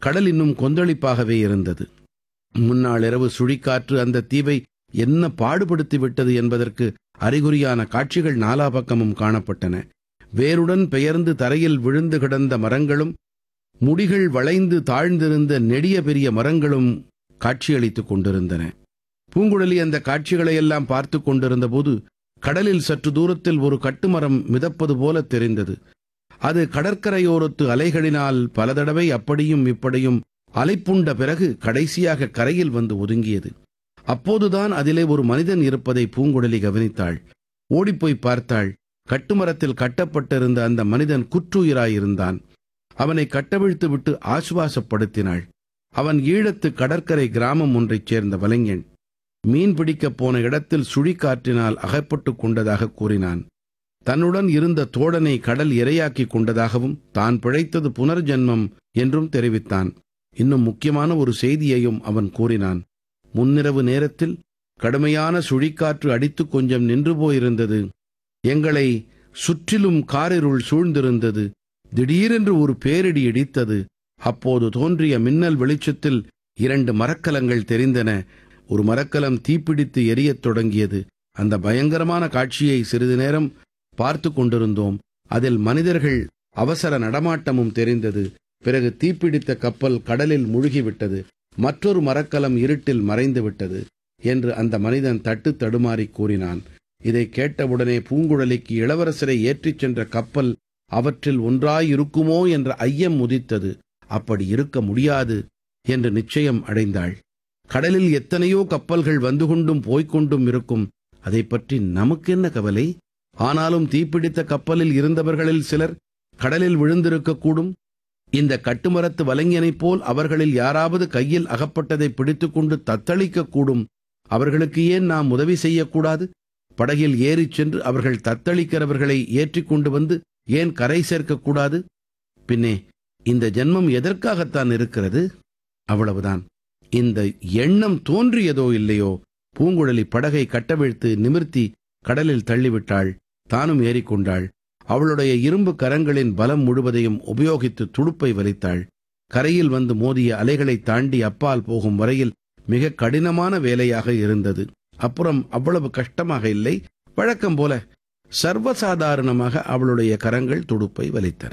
கடல் இன்னும் கொந்தளிப்பாகவே இருந்தது முன்னாள் இரவு சுழிக்காற்று அந்த தீவை என்ன பாடுபடுத்தி விட்டது என்பதற்கு அறிகுறியான காட்சிகள் நாலா பக்கமும் காணப்பட்டன வேருடன் பெயர்ந்து தரையில் விழுந்து கிடந்த மரங்களும் முடிகள் வளைந்து தாழ்ந்திருந்த நெடிய பெரிய மரங்களும் காட்சியளித்துக் கொண்டிருந்தன பூங்குழலி அந்த காட்சிகளையெல்லாம் பார்த்து கொண்டிருந்தபோது கடலில் சற்று தூரத்தில் ஒரு கட்டுமரம் மிதப்பது போல தெரிந்தது அது கடற்கரையோரத்து அலைகளினால் பல தடவை அப்படியும் இப்படியும் அலைப்புண்ட பிறகு கடைசியாக கரையில் வந்து ஒதுங்கியது அப்போதுதான் அதிலே ஒரு மனிதன் இருப்பதை பூங்குழலி கவனித்தாள் ஓடிப்போய் பார்த்தாள் கட்டுமரத்தில் கட்டப்பட்டிருந்த அந்த மனிதன் குற்றுயிராயிருந்தான் அவனை கட்டவிழ்த்து விட்டு ஆசுவாசப்படுத்தினாள் அவன் ஈழத்து கடற்கரை கிராமம் ஒன்றைச் சேர்ந்த வலைஞன் மீன் பிடிக்கப் போன இடத்தில் சுழிக்காற்றினால் அகப்பட்டுக் கொண்டதாக கூறினான் தன்னுடன் இருந்த தோழனை கடல் இரையாக்கிக் கொண்டதாகவும் தான் பிழைத்தது புனர்ஜன்மம் என்றும் தெரிவித்தான் இன்னும் முக்கியமான ஒரு செய்தியையும் அவன் கூறினான் முன்னிரவு நேரத்தில் கடுமையான சுழிக்காற்று அடித்து கொஞ்சம் நின்று போயிருந்தது எங்களை சுற்றிலும் காரிருள் சூழ்ந்திருந்தது திடீரென்று ஒரு பேரிடி இடித்தது அப்போது தோன்றிய மின்னல் வெளிச்சத்தில் இரண்டு மரக்கலங்கள் தெரிந்தன ஒரு மரக்கலம் தீப்பிடித்து எரியத் தொடங்கியது அந்த பயங்கரமான காட்சியை சிறிது நேரம் பார்த்து கொண்டிருந்தோம் அதில் மனிதர்கள் அவசர நடமாட்டமும் தெரிந்தது பிறகு தீப்பிடித்த கப்பல் கடலில் முழுகிவிட்டது மற்றொரு மரக்கலம் இருட்டில் மறைந்து விட்டது என்று அந்த மனிதன் தட்டு தடுமாறி கூறினான் இதை கேட்டவுடனே பூங்குழலிக்கு இளவரசரை ஏற்றிச் சென்ற கப்பல் அவற்றில் ஒன்றாயிருக்குமோ என்ற ஐயம் உதித்தது அப்படி இருக்க முடியாது என்று நிச்சயம் அடைந்தாள் கடலில் எத்தனையோ கப்பல்கள் வந்து கொண்டும் போய்க்கொண்டும் இருக்கும் அதை பற்றி நமக்கென்ன கவலை ஆனாலும் தீப்பிடித்த கப்பலில் இருந்தவர்களில் சிலர் கடலில் விழுந்திருக்கக்கூடும் இந்த கட்டுமரத்து வலைஞனைப் போல் அவர்களில் யாராவது கையில் அகப்பட்டதை பிடித்துக்கொண்டு தத்தளிக்கக்கூடும் அவர்களுக்கு ஏன் நாம் உதவி செய்யக்கூடாது படகில் ஏறிச் சென்று அவர்கள் தத்தளிக்கிறவர்களை ஏற்றிக் கொண்டு வந்து ஏன் கரை சேர்க்கக்கூடாது பின்னே இந்த ஜென்மம் எதற்காகத்தான் இருக்கிறது அவ்வளவுதான் இந்த எண்ணம் தோன்றியதோ இல்லையோ பூங்குழலி படகை கட்டவிழ்த்து நிமிர்த்தி கடலில் தள்ளிவிட்டாள் தானும் ஏறிக்கொண்டாள் அவளுடைய இரும்பு கரங்களின் பலம் முழுவதையும் உபயோகித்து துடுப்பை வலித்தாள் கரையில் வந்து மோதிய அலைகளை தாண்டி அப்பால் போகும் வரையில் மிக கடினமான வேலையாக இருந்தது அப்புறம் அவ்வளவு கஷ்டமாக இல்லை வழக்கம் போல சர்வசாதாரணமாக அவளுடைய கரங்கள் துடுப்பை வலித்தன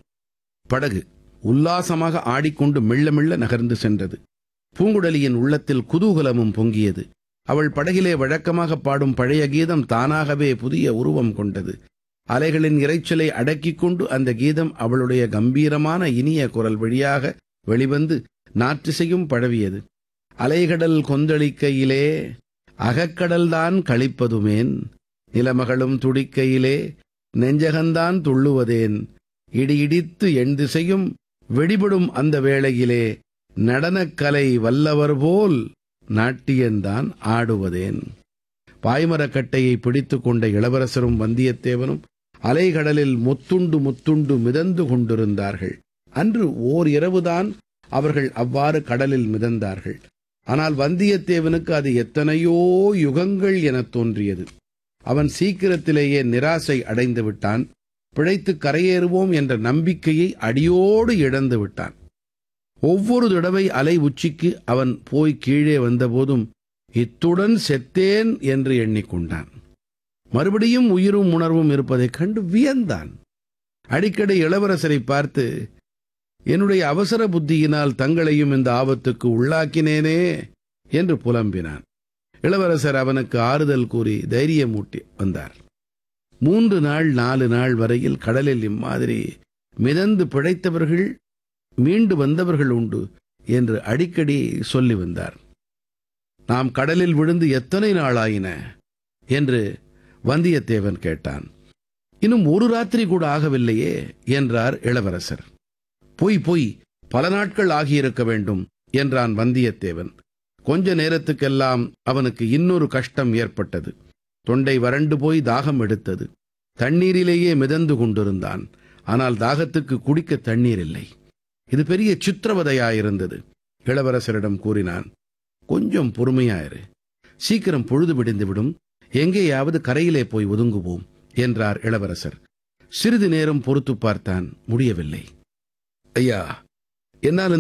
படகு உல்லாசமாக ஆடிக்கொண்டு மெல்ல மெல்ல நகர்ந்து சென்றது பூங்குழலியின் உள்ளத்தில் குதூகலமும் பொங்கியது அவள் படகிலே வழக்கமாக பாடும் பழைய கீதம் தானாகவே புதிய உருவம் கொண்டது அலைகளின் இரைச்சலை அடக்கிக் கொண்டு அந்த கீதம் அவளுடைய கம்பீரமான இனிய குரல் வழியாக வெளிவந்து நாற்றிசையும் பழவியது அலைகடல் கொந்தளிக்கையிலே அகக்கடல்தான் கழிப்பதுமேன் நிலமகளும் துடிக்கையிலே நெஞ்சகந்தான் துள்ளுவதேன் இடி இடித்து எண் திசையும் வெடிபடும் அந்த வேளையிலே நடனக்கலை வல்லவர் போல் நாட்டியந்தான் ஆடுவதேன் பாய்மரக்கட்டையை பிடித்துக் கொண்ட இளவரசரும் வந்தியத்தேவனும் அலைகடலில் முத்துண்டு முத்துண்டு மிதந்து கொண்டிருந்தார்கள் அன்று ஓர் இரவுதான் அவர்கள் அவ்வாறு கடலில் மிதந்தார்கள் ஆனால் வந்தியத்தேவனுக்கு அது எத்தனையோ யுகங்கள் எனத் தோன்றியது அவன் சீக்கிரத்திலேயே நிராசை அடைந்து விட்டான் பிழைத்து கரையேறுவோம் என்ற நம்பிக்கையை அடியோடு இழந்து விட்டான் ஒவ்வொரு தடவை அலை உச்சிக்கு அவன் போய் கீழே வந்தபோதும் இத்துடன் செத்தேன் என்று எண்ணிக்கொண்டான் மறுபடியும் உயிரும் உணர்வும் இருப்பதைக் கண்டு வியந்தான் அடிக்கடி இளவரசரை பார்த்து என்னுடைய அவசர புத்தியினால் தங்களையும் இந்த ஆபத்துக்கு உள்ளாக்கினேனே என்று புலம்பினான் இளவரசர் அவனுக்கு ஆறுதல் கூறி தைரியமூட்டி வந்தார் மூன்று நாள் நாலு நாள் வரையில் கடலில் இம்மாதிரி மிதந்து பிழைத்தவர்கள் மீண்டு வந்தவர்கள் உண்டு என்று அடிக்கடி சொல்லி வந்தார் நாம் கடலில் விழுந்து எத்தனை நாளாயின என்று வந்தியத்தேவன் கேட்டான் இன்னும் ஒரு ராத்திரி கூட ஆகவில்லையே என்றார் இளவரசர் பொய் பொய் பல நாட்கள் ஆகியிருக்க வேண்டும் என்றான் வந்தியத்தேவன் கொஞ்ச நேரத்துக்கெல்லாம் அவனுக்கு இன்னொரு கஷ்டம் ஏற்பட்டது தொண்டை வறண்டு போய் தாகம் எடுத்தது தண்ணீரிலேயே மிதந்து கொண்டிருந்தான் ஆனால் தாகத்துக்கு குடிக்க தண்ணீர் இல்லை இது பெரிய சித்திரவதையாயிருந்தது இளவரசரிடம் கூறினான் கொஞ்சம் பொறுமையாயிரு சீக்கிரம் பொழுது விடிந்துவிடும் எங்கேயாவது கரையிலே போய் ஒதுங்குவோம் என்றார் இளவரசர் சிறிது நேரம் பொறுத்து பார்த்தான் முடியவில்லை ஐயா என்னால்